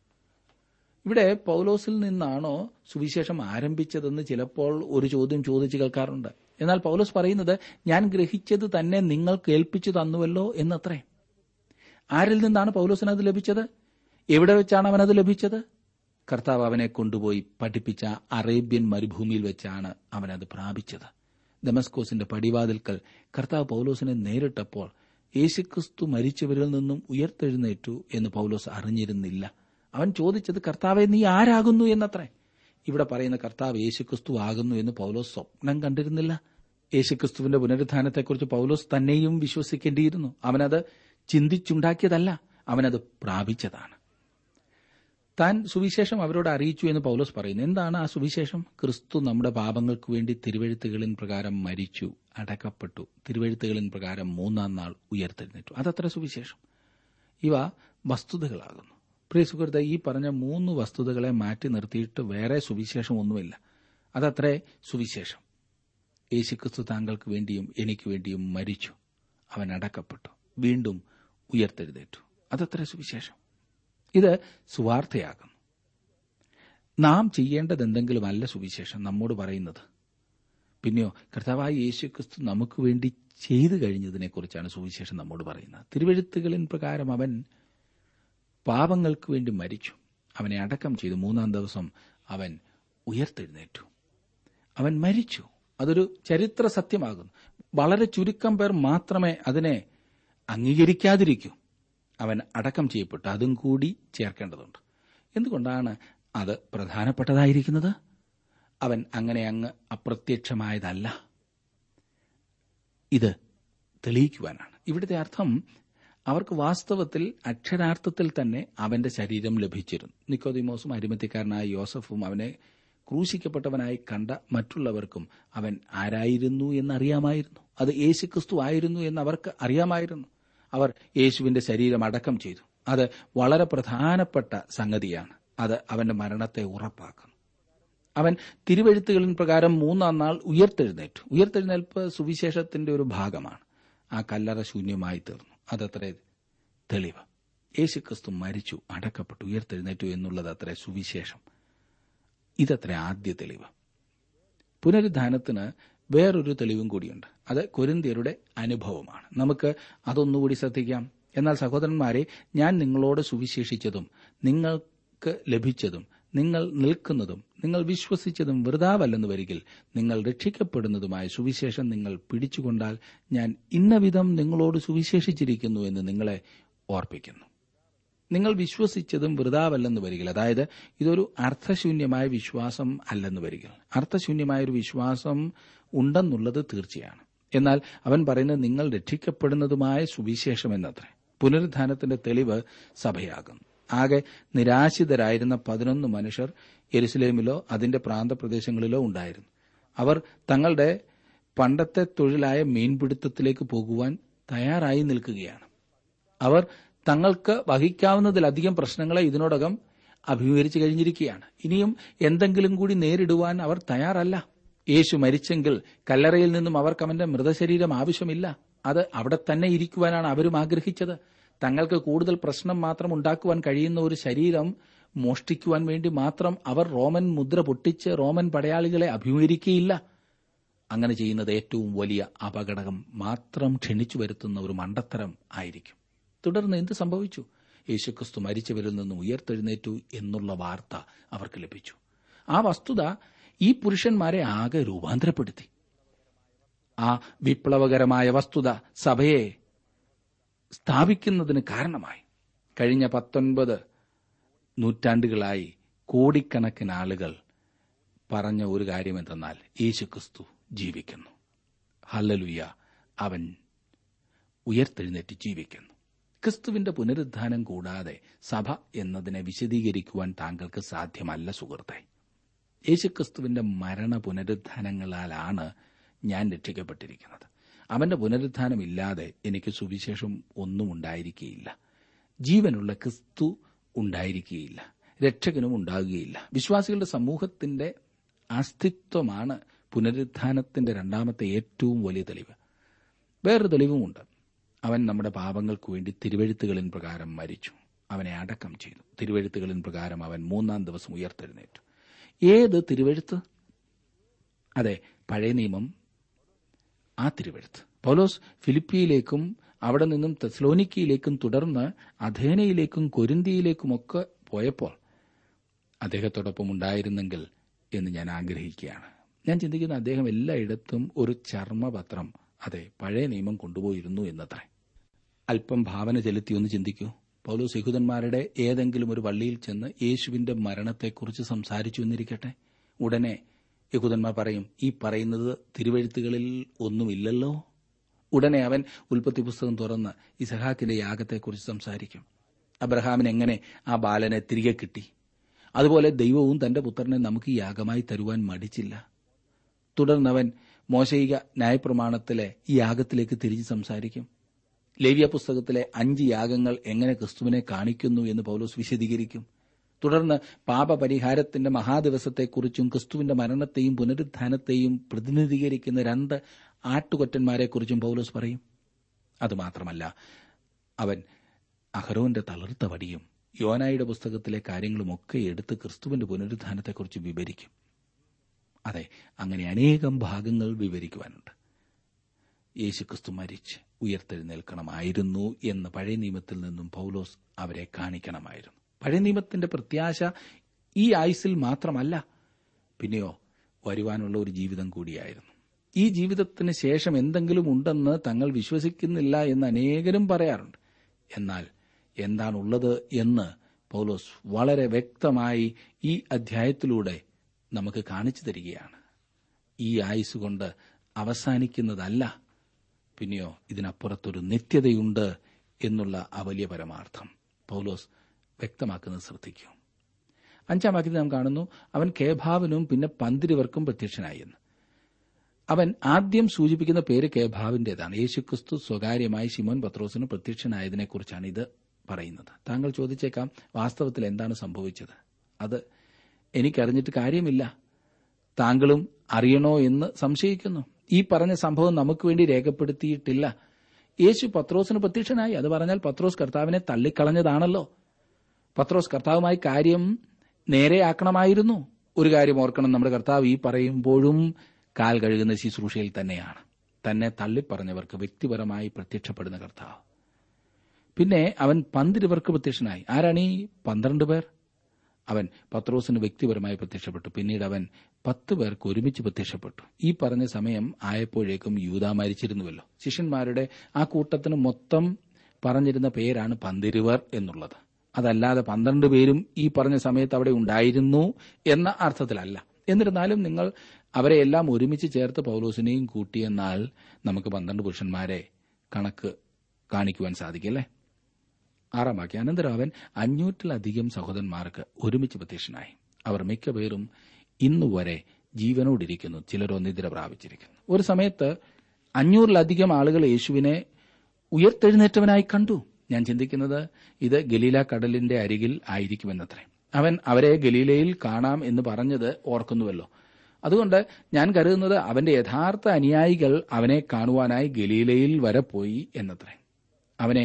ഇവിടെ പൗലോസിൽ നിന്നാണോ സുവിശേഷം ആരംഭിച്ചതെന്ന് ചിലപ്പോൾ ഒരു ചോദ്യം ചോദിച്ചു കേൾക്കാറുണ്ട് എന്നാൽ പൗലോസ് പറയുന്നത് ഞാൻ ഗ്രഹിച്ചത് തന്നെ നിങ്ങൾ കേൾപ്പിച്ചു തന്നുവല്ലോ എന്നത്രേ ആരിൽ നിന്നാണ് പൗലോസിന് അത് ലഭിച്ചത് എവിടെ വെച്ചാണ് അവനത് ലഭിച്ചത് കർത്താവ് അവനെ കൊണ്ടുപോയി പഠിപ്പിച്ച അറേബ്യൻ മരുഭൂമിയിൽ വെച്ചാണ് അവനത് പ്രാപിച്ചത് ദമസ്കോസിന്റെ പടിവാതിൽക്കൽ കർത്താവ് പൗലോസിനെ നേരിട്ടപ്പോൾ യേശുക്രിസ്തു മരിച്ചവരിൽ നിന്നും ഉയർത്തെഴുന്നേറ്റു എന്ന് പൗലോസ് അറിഞ്ഞിരുന്നില്ല അവൻ ചോദിച്ചത് കർത്താവെ നീ ആരാകുന്നു എന്നത്രേ ഇവിടെ പറയുന്ന കർത്താവ് യേശുക്രിസ്തു ആകുന്നു എന്ന് പൗലോസ് സ്വപ്നം കണ്ടിരുന്നില്ല യേശുക്രിസ്തുവിന്റെ പുനരുത്ഥാനത്തെക്കുറിച്ച് പൗലോസ് തന്നെയും വിശ്വസിക്കേണ്ടിയിരുന്നു അവനത് ചിന്തിച്ചുണ്ടാക്കിയതല്ല അവനത് പ്രാപിച്ചതാണ് താൻ സുവിശേഷം അവരോട് അറിയിച്ചു എന്ന് പൗലോസ് പറയുന്നു എന്താണ് ആ സുവിശേഷം ക്രിസ്തു നമ്മുടെ പാപങ്ങൾക്ക് വേണ്ടി തിരുവഴുത്തുകളിൻ പ്രകാരം മരിച്ചു അടക്കപ്പെട്ടു തിരുവഴുത്തുകളിൻ പ്രകാരം മൂന്നാം നാൾ ഉയർത്തെഴുന്നേറ്റു അതത്ര സുവിശേഷം ഇവ വസ്തുതകളാകുന്നു പ്രിയ സുഹൃത്തെ ഈ പറഞ്ഞ മൂന്ന് വസ്തുതകളെ മാറ്റി നിർത്തിയിട്ട് വേറെ സുവിശേഷം ഒന്നുമില്ല അതത്രേ സുവിശേഷം യേശുക്രിസ്തു താങ്കൾക്ക് വേണ്ടിയും എനിക്ക് വേണ്ടിയും മരിച്ചു അവൻ അടക്കപ്പെട്ടു വീണ്ടും ഉയർത്തെഴുന്നേറ്റു അതത്ര സുവിശേഷം ഇത് സുവാർത്തയാകുന്നു നാം ചെയ്യേണ്ടത് എന്തെങ്കിലുമല്ല സുവിശേഷം നമ്മോട് പറയുന്നത് പിന്നെയോ കർത്താവായ യേശുക്രിസ്തു നമുക്ക് വേണ്ടി ചെയ്തു കഴിഞ്ഞതിനെക്കുറിച്ചാണ് സുവിശേഷം നമ്മോട് പറയുന്നത് തിരുവഴുത്തുകളിൻ പ്രകാരം അവൻ പാപങ്ങൾക്ക് വേണ്ടി മരിച്ചു അവനെ അടക്കം ചെയ്തു മൂന്നാം ദിവസം അവൻ ഉയർത്തെഴുന്നേറ്റു അവൻ മരിച്ചു അതൊരു ചരിത്ര സത്യമാകുന്നു വളരെ ചുരുക്കം പേർ മാത്രമേ അതിനെ അംഗീകരിക്കാതിരിക്കൂ അവൻ അടക്കം ചെയ്യപ്പെട്ടു അതും കൂടി ചേർക്കേണ്ടതുണ്ട് എന്തുകൊണ്ടാണ് അത് പ്രധാനപ്പെട്ടതായിരിക്കുന്നത് അവൻ അങ്ങനെ അങ്ങ് അപ്രത്യക്ഷമായതല്ല ഇത് തെളിയിക്കുവാനാണ് ഇവിടുത്തെ അർത്ഥം അവർക്ക് വാസ്തവത്തിൽ അക്ഷരാർത്ഥത്തിൽ തന്നെ അവന്റെ ശരീരം ലഭിച്ചിരുന്നു നിക്കോദിമോസും അരിമത്യക്കാരനായ യോസഫും അവനെ ക്രൂശിക്കപ്പെട്ടവനായി കണ്ട മറ്റുള്ളവർക്കും അവൻ ആരായിരുന്നു എന്നറിയാമായിരുന്നു അത് യേശുക്രിസ്തു ആയിരുന്നു എന്ന് അവർക്ക് അറിയാമായിരുന്നു അവർ യേശുവിന്റെ ശരീരം അടക്കം ചെയ്തു അത് വളരെ പ്രധാനപ്പെട്ട സംഗതിയാണ് അത് അവന്റെ മരണത്തെ ഉറപ്പാക്കുന്നു അവൻ തിരുവഴുത്തുകളിൻ പ്രകാരം മൂന്നാം നാൾ ഉയർത്തെഴുന്നേറ്റു ഉയർത്തെഴുന്നേൽപ്പ് സുവിശേഷത്തിന്റെ ഒരു ഭാഗമാണ് ആ കല്ലറ ശൂന്യമായി തീർന്നു അതത്രേ തെളിവ് യേശുക്രിസ്തു മരിച്ചു അടക്കപ്പെട്ടു ഉയർത്തെഴുന്നേറ്റു എന്നുള്ളത് അത്ര സുവിശേഷം ഇതത്ര ആദ്യ തെളിവ് പുനരുദ്ധാനത്തിന് വേറൊരു തെളിവും കൂടിയുണ്ട് അത് കൊരിന്തിയരുടെ അനുഭവമാണ് നമുക്ക് അതൊന്നുകൂടി ശ്രദ്ധിക്കാം എന്നാൽ സഹോദരന്മാരെ ഞാൻ നിങ്ങളോട് സുവിശേഷിച്ചതും നിങ്ങൾക്ക് ലഭിച്ചതും നിങ്ങൾ നിൽക്കുന്നതും നിങ്ങൾ വിശ്വസിച്ചതും വൃതാവല്ലെന്ന് വരികിൽ നിങ്ങൾ രക്ഷിക്കപ്പെടുന്നതുമായ സുവിശേഷം നിങ്ങൾ പിടിച്ചുകൊണ്ടാൽ ഞാൻ ഇന്നവിധം നിങ്ങളോട് സുവിശേഷിച്ചിരിക്കുന്നു എന്ന് നിങ്ങളെ ഓർപ്പിക്കുന്നു നിങ്ങൾ വിശ്വസിച്ചതും വൃതാവല്ലെന്ന് വരികിൽ അതായത് ഇതൊരു അർത്ഥശൂന്യമായ വിശ്വാസം അല്ലെന്ന് വരികിൽ അർത്ഥശൂന്യമായ ഒരു വിശ്വാസം ഉണ്ടെന്നുള്ളത് തീർച്ചയാണ് എന്നാൽ അവൻ പറയുന്നത് നിങ്ങൾ രക്ഷിക്കപ്പെടുന്നതുമായ സുവിശേഷം എന്നത്രേ പുനരുദ്ധാനത്തിന്റെ തെളിവ് സഭയാകുന്നു ആകെ നിരാശിതരായിരുന്ന പതിനൊന്ന് മനുഷ്യർ എരുസലേമിലോ അതിന്റെ പ്രാന്തപ്രദേശങ്ങളിലോ ഉണ്ടായിരുന്നു അവർ തങ്ങളുടെ പണ്ടത്തെ തൊഴിലായ മീൻപിടുത്തത്തിലേക്ക് പോകുവാൻ തയ്യാറായി നിൽക്കുകയാണ് അവർ തങ്ങൾക്ക് വഹിക്കാവുന്നതിലധികം പ്രശ്നങ്ങളെ ഇതിനോടകം അഭിമുഖീകരിച്ചു കഴിഞ്ഞിരിക്കുകയാണ് ഇനിയും എന്തെങ്കിലും കൂടി നേരിടുവാൻ അവർ തയ്യാറല്ല യേശു മരിച്ചെങ്കിൽ കല്ലറയിൽ നിന്നും അവർക്ക് അവന്റെ മൃതശരീരം ആവശ്യമില്ല അത് അവിടെ തന്നെ ഇരിക്കുവാനാണ് അവരും ആഗ്രഹിച്ചത് തങ്ങൾക്ക് കൂടുതൽ പ്രശ്നം മാത്രം ഉണ്ടാക്കുവാൻ കഴിയുന്ന ഒരു ശരീരം മോഷ്ടിക്കുവാൻ വേണ്ടി മാത്രം അവർ റോമൻ മുദ്ര പൊട്ടിച്ച് റോമൻ പടയാളികളെ അഭിമുഖീകരിക്കുകയില്ല അങ്ങനെ ചെയ്യുന്നത് ഏറ്റവും വലിയ അപകടം മാത്രം ക്ഷണിച്ചു വരുത്തുന്ന ഒരു മണ്ടത്തരം ആയിരിക്കും തുടർന്ന് എന്ത് സംഭവിച്ചു യേശുക്രിസ്തു മരിച്ചവരിൽ നിന്ന് ഉയർത്തെഴുന്നേറ്റു എന്നുള്ള വാർത്ത അവർക്ക് ലഭിച്ചു ആ വസ്തുത ഈ പുരുഷന്മാരെ ആകെ രൂപാന്തരപ്പെടുത്തി ആ വിപ്ലവകരമായ വസ്തുത സഭയെ സ്ഥാപിക്കുന്നതിന് കാരണമായി കഴിഞ്ഞ പത്തൊൻപത് നൂറ്റാണ്ടുകളായി കോടിക്കണക്കിന് ആളുകൾ പറഞ്ഞ ഒരു കാര്യം എന്തെന്നാൽ യേശുക്രിസ്തു ജീവിക്കുന്നു ഹല്ലലുയ അവൻ ഉയർത്തെഴുന്നേറ്റ് ജീവിക്കുന്നു ക്രിസ്തുവിന്റെ പുനരുദ്ധാനം കൂടാതെ സഭ എന്നതിനെ വിശദീകരിക്കുവാൻ താങ്കൾക്ക് സാധ്യമല്ല സുഹൃത്തെ യേശുക്രിസ്തുവിന്റെ മരണ പുനരുദ്ധാനങ്ങളാലാണ് ഞാൻ രക്ഷിക്കപ്പെട്ടിരിക്കുന്നത് അവന്റെ പുനരുദ്ധാനമില്ലാതെ എനിക്ക് സുവിശേഷം ഒന്നും ഉണ്ടായിരിക്കുകയില്ല ജീവനുള്ള ക്രിസ്തു ഉണ്ടായിരിക്കുകയില്ല രക്ഷകനും ഉണ്ടാകുകയില്ല വിശ്വാസികളുടെ സമൂഹത്തിന്റെ അസ്തിത്വമാണ് പുനരുദ്ധാനത്തിന്റെ രണ്ടാമത്തെ ഏറ്റവും വലിയ തെളിവ് വേറൊരു തെളിവുമുണ്ട് അവൻ നമ്മുടെ പാപങ്ങൾക്ക് വേണ്ടി തിരുവഴുത്തുകളിൻ പ്രകാരം മരിച്ചു അവനെ അടക്കം ചെയ്തു തിരുവഴുത്തുകളിൻ പ്രകാരം അവൻ മൂന്നാം ദിവസം ഉയർത്തെഴുന്നേറ്റു ഏത് തിരുവഴുത്ത് അതെ പഴയ നിയമം ആ തിരുവഴുത്ത് പൗലോസ് ഫിലിപ്പിയിലേക്കും അവിടെ നിന്നും തെസ്ലോനിക്കയിലേക്കും തുടർന്ന് അധേനയിലേക്കും കൊരിന്തിയിലേക്കുമൊക്കെ പോയപ്പോൾ അദ്ദേഹത്തോടൊപ്പം ഉണ്ടായിരുന്നെങ്കിൽ എന്ന് ഞാൻ ആഗ്രഹിക്കുകയാണ് ഞാൻ ചിന്തിക്കുന്ന അദ്ദേഹം എല്ലായിടത്തും ഒരു ചർമ്മപത്രം അതെ പഴയ നിയമം കൊണ്ടുപോയിരുന്നു എന്നത്രേ അല്പം ഭാവന ചെലുത്തി ഒന്ന് ചിന്തിക്കൂ പൗലോസ് യഹൂദന്മാരുടെ ഏതെങ്കിലും ഒരു പള്ളിയിൽ ചെന്ന് യേശുവിന്റെ മരണത്തെക്കുറിച്ച് സംസാരിച്ചു എന്നിരിക്കട്ടെ ഉടനെ യഹൂദന്മാർ പറയും ഈ പറയുന്നത് തിരുവഴുത്തുകളിൽ ഒന്നുമില്ലല്ലോ ഉടനെ അവൻ ഉൽപ്പത്തി പുസ്തകം തുറന്ന് ഇസഹാക്കിന്റെ യാഗത്തെക്കുറിച്ച് സംസാരിക്കും അബ്രഹാമിന് എങ്ങനെ ആ ബാലനെ തിരികെ കിട്ടി അതുപോലെ ദൈവവും തന്റെ പുത്രനെ നമുക്ക് ഈ യാഗമായി തരുവാൻ മടിച്ചില്ല തുടർന്നവൻ മോശയിക ന്യായപ്രമാണത്തിലെ ഈ യാഗത്തിലേക്ക് തിരിച്ച് സംസാരിക്കും ലേവ്യ പുസ്തകത്തിലെ അഞ്ച് യാഗങ്ങൾ എങ്ങനെ ക്രിസ്തുവിനെ കാണിക്കുന്നു എന്ന് പൗലോസ് വിശദീകരിക്കും തുടർന്ന് പാപപരിഹാരത്തിന്റെ മഹാദിവസത്തെക്കുറിച്ചും ക്രിസ്തുവിന്റെ മരണത്തെയും പുനരുദ്ധാനത്തെയും പ്രതിനിധീകരിക്കുന്ന രണ്ട് ആട്ടുകൊറ്റന്മാരെക്കുറിച്ചും പൗലോസ് പറയും അതുമാത്രമല്ല അവൻ അഹരോന്റെ തളർത്ത വടിയും യോനായുടെ പുസ്തകത്തിലെ കാര്യങ്ങളുമൊക്കെ എടുത്ത് ക്രിസ്തുവിന്റെ പുനരുദ്ധാനത്തെക്കുറിച്ച് വിവരിക്കും അതെ അങ്ങനെ അനേകം ഭാഗങ്ങൾ വിവരിക്കുവാനുണ്ട് യേശുക്രിസ്തു മരിച്ച് ഉയർത്തെഴുന്നേൽക്കണമായിരുന്നു എന്ന് പഴയ നിയമത്തിൽ നിന്നും പൗലോസ് അവരെ കാണിക്കണമായിരുന്നു പഴയ നിയമത്തിന്റെ പ്രത്യാശ ഈ ആയുസിൽ മാത്രമല്ല പിന്നെയോ വരുവാനുള്ള ഒരു ജീവിതം കൂടിയായിരുന്നു ഈ ജീവിതത്തിന് ശേഷം എന്തെങ്കിലും ഉണ്ടെന്ന് തങ്ങൾ വിശ്വസിക്കുന്നില്ല എന്ന് അനേകരും പറയാറുണ്ട് എന്നാൽ എന്താണുള്ളത് എന്ന് പൗലോസ് വളരെ വ്യക്തമായി ഈ അധ്യായത്തിലൂടെ നമുക്ക് കാണിച്ചു തരികയാണ് ഈ ആയുസ് കൊണ്ട് അവസാനിക്കുന്നതല്ല പിന്നെയോ ഇതിനപ്പുറത്തൊരു നിത്യതയുണ്ട് എന്നുള്ള ആ വലിയ പരമാർത്ഥം പൗലോസ് വ്യക്തമാക്കുന്നത് ശ്രദ്ധിക്കൂ അഞ്ചാം വാക്യത്തിൽ നാം കാണുന്നു അവൻ കേഭാവിനും പിന്നെ പന്തിരിവർക്കും പ്രത്യക്ഷനായി എന്ന് അവൻ ആദ്യം സൂചിപ്പിക്കുന്ന പേര് കേഭാവിന്റേതാണ് യേശുക്രിസ്തു സ്വകാര്യമായി ശിമോൻ പത്രോസിന് പ്രത്യക്ഷനായതിനെക്കുറിച്ചാണ് ഇത് പറയുന്നത് താങ്കൾ ചോദിച്ചേക്കാം വാസ്തവത്തിൽ എന്താണ് സംഭവിച്ചത് അത് എനിക്കറിഞ്ഞിട്ട് കാര്യമില്ല താങ്കളും അറിയണോ എന്ന് സംശയിക്കുന്നു ഈ പറഞ്ഞ സംഭവം നമുക്ക് വേണ്ടി രേഖപ്പെടുത്തിയിട്ടില്ല യേശു പത്രോസിന് പ്രത്യക്ഷനായി അത് പറഞ്ഞാൽ പത്രോസ് കർത്താവിനെ തള്ളിക്കളഞ്ഞതാണല്ലോ പത്രോസ് കർത്താവുമായി കാര്യം നേരെയാക്കണമായിരുന്നു ഒരു കാര്യം ഓർക്കണം നമ്മുടെ കർത്താവ് ഈ പറയുമ്പോഴും കാൽ കഴുകുന്ന ശുശ്രൂഷയിൽ തന്നെയാണ് തന്നെ തള്ളിപ്പറഞ്ഞവർക്ക് വ്യക്തിപരമായി പ്രത്യക്ഷപ്പെടുന്ന കർത്താവ് പിന്നെ അവൻ പന്തിരുവർക്ക് പ്രത്യക്ഷനായി ആരാണ് ഈ പന്ത്രണ്ട് പേർ അവൻ പത്രോസിന് വ്യക്തിപരമായി പ്രത്യക്ഷപ്പെട്ടു പിന്നീട് അവൻ പത്ത് പേർക്ക് ഒരുമിച്ച് പ്രത്യക്ഷപ്പെട്ടു ഈ പറഞ്ഞ സമയം ആയപ്പോഴേക്കും യൂത മരിച്ചിരുന്നുവല്ലോ ശിഷ്യന്മാരുടെ ആ കൂട്ടത്തിന് മൊത്തം പറഞ്ഞിരുന്ന പേരാണ് പന്തിരുവർ എന്നുള്ളത് അതല്ലാതെ പന്ത്രണ്ട് പേരും ഈ പറഞ്ഞ സമയത്ത് അവിടെ ഉണ്ടായിരുന്നു എന്ന അർത്ഥത്തിലല്ല എന്നിരുന്നാലും നിങ്ങൾ അവരെ എല്ലാം ഒരുമിച്ച് ചേർത്ത് പൗലോസിനെയും കൂട്ടിയെന്നാൽ നമുക്ക് പന്ത്രണ്ട് പുരുഷന്മാരെ കണക്ക് കാണിക്കുവാൻ സാധിക്കല്ലേ ആറാം വാക്യം അനന്തരം അവൻ അഞ്ഞൂറ്റിലധികം സഹോദരന്മാർക്ക് ഒരുമിച്ച് പ്രത്യക്ഷനായി അവർ മിക്കപേരും ഇന്നുവരെ ജീവനോടിരിക്കുന്നു ചിലരോ നിദ്ര പ്രാപിച്ചിരിക്കുന്നു ഒരു സമയത്ത് അഞ്ഞൂറിലധികം ആളുകൾ യേശുവിനെ ഉയർത്തെഴുന്നേറ്റവനായി കണ്ടു ഞാൻ ചിന്തിക്കുന്നത് ഇത് ഗലീല കടലിന്റെ അരികിൽ ആയിരിക്കുമെന്നത്രേ അവൻ അവരെ ഗലീലയിൽ കാണാം എന്ന് പറഞ്ഞത് ഓർക്കുന്നുവല്ലോ അതുകൊണ്ട് ഞാൻ കരുതുന്നത് അവന്റെ യഥാർത്ഥ അനുയായികൾ അവനെ കാണുവാനായി ഗലീലയിൽ വരെ പോയി എന്നത്രേ അവനെ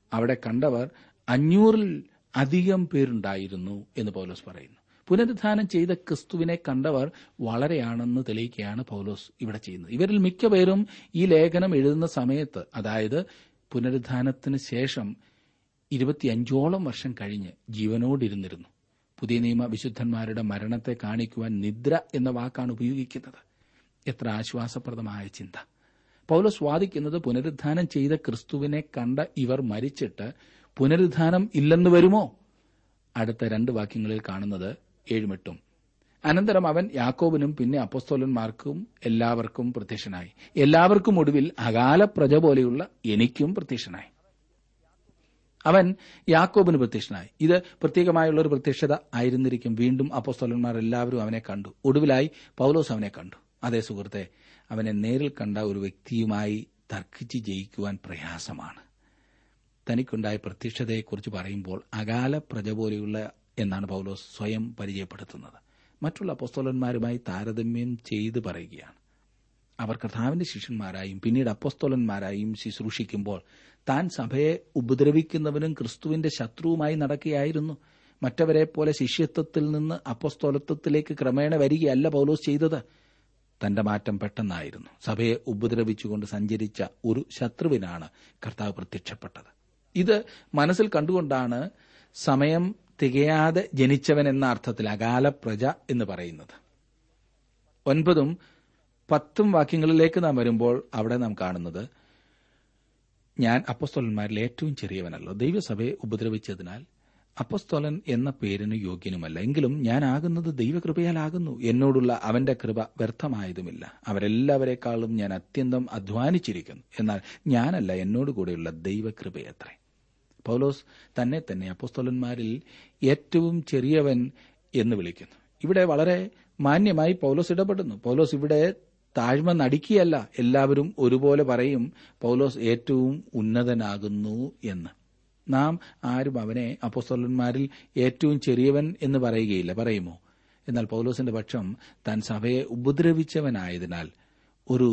അവിടെ കണ്ടവർ അഞ്ഞൂറിൽ അധികം പേരുണ്ടായിരുന്നു എന്ന് പൗലോസ് പറയുന്നു പുനരുദ്ധാനം ചെയ്ത ക്രിസ്തുവിനെ കണ്ടവർ വളരെയാണെന്ന് തെളിയിക്കുകയാണ് പൗലോസ് ഇവിടെ ചെയ്യുന്നത് ഇവരിൽ മിക്ക പേരും ഈ ലേഖനം എഴുതുന്ന സമയത്ത് അതായത് പുനരുദ്ധാനത്തിന് ശേഷം ഇരുപത്തിയഞ്ചോളം വർഷം കഴിഞ്ഞ് ജീവനോടിരുന്നിരുന്നു പുതിയ നിയമ വിശുദ്ധന്മാരുടെ മരണത്തെ കാണിക്കുവാൻ നിദ്ര എന്ന വാക്കാണ് ഉപയോഗിക്കുന്നത് എത്ര ആശ്വാസപ്രദമായ ചിന്ത പൗലോസ് വാദിക്കുന്നത് പുനരുദ്ധാനം ചെയ്ത ക്രിസ്തുവിനെ കണ്ട ഇവർ മരിച്ചിട്ട് പുനരുദ്ധാനം ഇല്ലെന്ന് വരുമോ അടുത്ത രണ്ട് വാക്യങ്ങളിൽ കാണുന്നത് ഏഴുമെട്ടും അനന്തരം അവൻ യാക്കോബിനും പിന്നെ അപ്പസ്തോലന്മാർക്കും എല്ലാവർക്കും പ്രത്യക്ഷനായി എല്ലാവർക്കും ഒടുവിൽ അകാല പ്രജ പോലെയുള്ള എനിക്കും പ്രത്യക്ഷനായി അവൻ യാക്കോബിന് പ്രത്യക്ഷനായി ഇത് പ്രത്യേകമായുള്ള ഒരു പ്രത്യക്ഷത ആയിരുന്നിരിക്കും വീണ്ടും അപ്പസ്തോലന്മാർ എല്ലാവരും അവനെ കണ്ടു ഒടുവിലായി പൗലോസ് അവനെ കണ്ടു അതേ സുഹൃത്തെ അവനെ നേരിൽ കണ്ട ഒരു വ്യക്തിയുമായി തർക്കിച്ച് ജയിക്കുവാൻ പ്രയാസമാണ് തനിക്കുണ്ടായ പ്രത്യക്ഷതയെക്കുറിച്ച് പറയുമ്പോൾ അകാല പ്രജ പോലെയുള്ള എന്നാണ് പൗലോസ് സ്വയം പരിചയപ്പെടുത്തുന്നത് മറ്റുള്ള അപ്പസ്തോലന്മാരുമായി താരതമ്യം ചെയ്ത് പറയുകയാണ് അവർ കർത്താവിന്റെ ശിഷ്യന്മാരായും പിന്നീട് അപ്പസ്തോലന്മാരായും ശുശ്രൂഷിക്കുമ്പോൾ താൻ സഭയെ ഉപദ്രവിക്കുന്നവനും ക്രിസ്തുവിന്റെ ശത്രുവുമായി നടക്കുകയായിരുന്നു മറ്റവരെ പോലെ ശിഷ്യത്വത്തിൽ നിന്ന് അപ്പസ്തോലത്വത്തിലേക്ക് ക്രമേണ വരികയല്ല പൗലോസ് ചെയ്തത് തന്റെ മാറ്റം പെട്ടെന്നായിരുന്നു സഭയെ ഉപദ്രവിച്ചുകൊണ്ട് സഞ്ചരിച്ച ഒരു ശത്രുവിനാണ് കർത്താവ് പ്രത്യക്ഷപ്പെട്ടത് ഇത് മനസ്സിൽ കണ്ടുകൊണ്ടാണ് സമയം തികയാതെ ജനിച്ചവൻ എന്ന അർത്ഥത്തിൽ അകാല പ്രജ എന്ന് പറയുന്നത് ഒൻപതും പത്തും വാക്യങ്ങളിലേക്ക് നാം വരുമ്പോൾ അവിടെ നാം കാണുന്നത് ഞാൻ അപ്പസ്തോലന്മാരിൽ ഏറ്റവും ചെറിയവനല്ലോ ദൈവസഭയെ ഉപദ്രവിച്ചതിനാൽ അപ്പസ്തോലൻ എന്ന പേരിന് യോഗ്യനുമല്ല എങ്കിലും ഞാനാകുന്നത് ദൈവകൃപയാലാകുന്നു എന്നോടുള്ള അവന്റെ കൃപ വ്യർത്ഥമായതുമില്ല അവരെല്ലാവരെക്കാളും ഞാൻ അത്യന്തം അധ്വാനിച്ചിരിക്കുന്നു എന്നാൽ ഞാനല്ല എന്നോടുകൂടെയുള്ള ദൈവകൃപയത്രേ പൗലോസ് തന്നെ തന്നെ അപ്പസ്തോലന്മാരിൽ ഏറ്റവും ചെറിയവൻ എന്ന് വിളിക്കുന്നു ഇവിടെ വളരെ മാന്യമായി പൗലോസ് ഇടപെടുന്നു പൗലോസ് ഇവിടെ താഴ്മ നടിക്കുകയല്ല എല്ലാവരും ഒരുപോലെ പറയും പൗലോസ് ഏറ്റവും ഉന്നതനാകുന്നു എന്ന് നാം ആരും അവനെ അപ്പസ്തോലന്മാരിൽ ഏറ്റവും ചെറിയവൻ എന്ന് പറയുകയില്ല പറയുമോ എന്നാൽ പൗലോസിന്റെ പക്ഷം താൻ സഭയെ ഉപദ്രവിച്ചവനായതിനാൽ ഒരു